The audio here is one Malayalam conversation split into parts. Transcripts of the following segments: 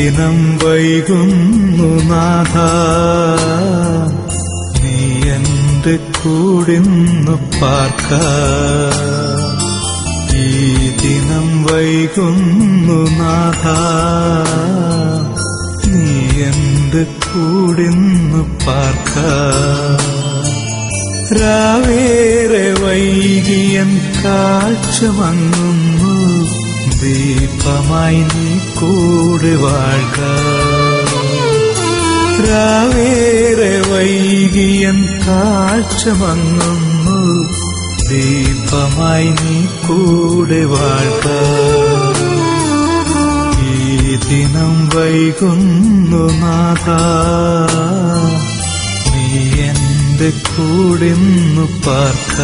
ദിനം വൈകുന്നു നാഥ നീ എന്റെ കൂടിന്നു പാർക്ക ഈ ദിനം വൈകുന്നു നാഥ നീ എന്റെ കൂടിന്നു പാർക്ക രാവേറെ വൈകിയൻ കാഴ്ച മങ്ങുന്നു ദീപമായി നീ കൂടെ വാഴ്ക രാവേറെ വൈകിയൻ കാഴ്ച മങ്ങുന്നു ദീപമായി നീ കൂടെ വാഴ്ക ഈ ദിനം വൈകുന്നു നാഥ നീ എന്റെ കൂടിന്നു പാർക്ക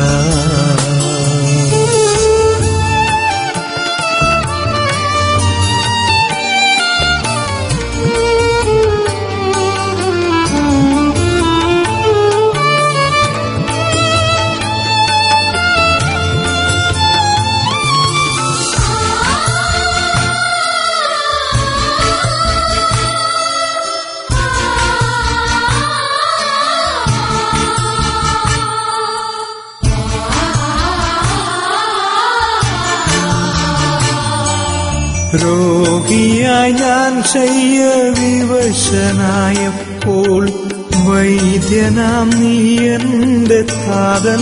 രോഗിയായി ഞാൻ ശയ്യ വിവശനായപ്പോൾ വൈദ്യനാം നീ എന്റെ താതൻ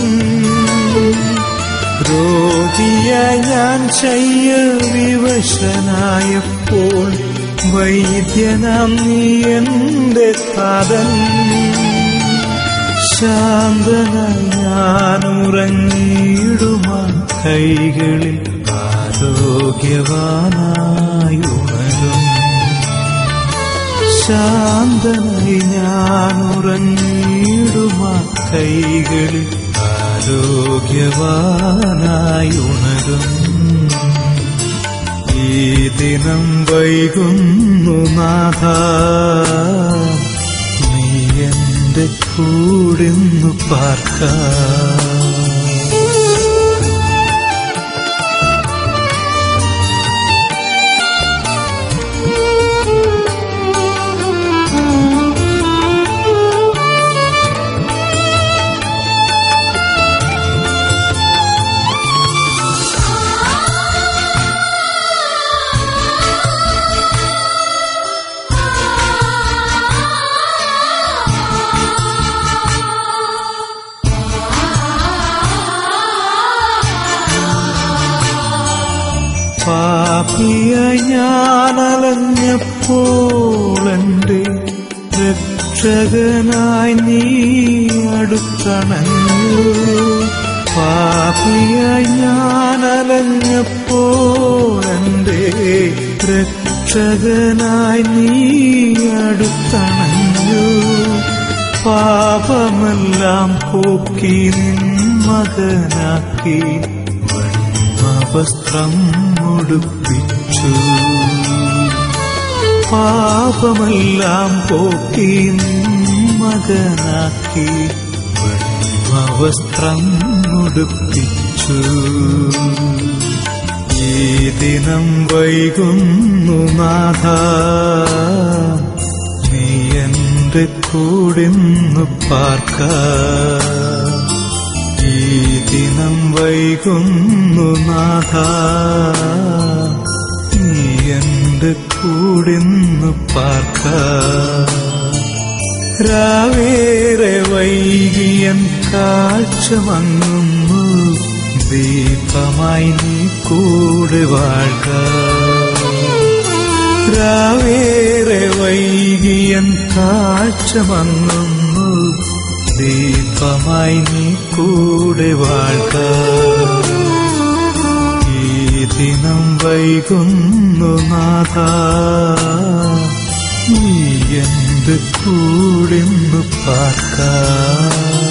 രോഗിയായി ഞാൻ ശയ്യ വിവശനായപ്പോൾ വൈദ്യനാം നീ എന്റെ താതൻ ശാന്തനായി ഞാൻ ഉറങ്ങിയിടുമാ കൈകളിൽ ആരോഗ്യവാനായി ഉണരും ശാന്തനായി ഞാൻ ഉറങ്ങിയിടുമാ കൈകളിൽ ആരോഗ്യവാനായി ഉണരും ഈ ദിനം വൈകുന്നു നാഥ നീ എന്റെ കൂടിന്നു പാർക്ക പാപിയായി ഞാനലഞ്ഞപ്പോൾ എൻ്റെ രക്ഷകനായി നീ അടുത്തണഞ്ഞു പാപിയായി ഞാനലഞ്ഞപ്പോൾ എൻ്റെ രക്ഷകനായി നീ അടുത്തണഞ്ഞു പാപമെല്ലാം പോക്കി നിൻ മകനാക്കി വസ്ത്രം മുടുപ്പിച്ചു പാപമെല്ലാം പോക്കി മകനാക്കി വസ്ത്രം മുടുപ്പിച്ചു ഈ ദിനം വൈകുന്നു നാഥ നീ എന്റെ കൂടിന്നു പാർക്ക ഈ ദിനം വൈകുന്നു നാഥ നീ എന്റെ കൂടിന്നു പാർക്ക രാവേറെ വൈകിയൻ കാഴ്ച മങ്ങുന്നു ദീപമായി നീ കൂടെ വാഴ്ക രാവേറെ വൈകിയൻ കാഴ്ച മങ്ങുന്നു ദീപമായി നീ കൂടെ വാഴ്ക ഈ ദിനം വൈകുന്നു നാഥ നീ എന്റെ കൂടിന്നു പാർക്ക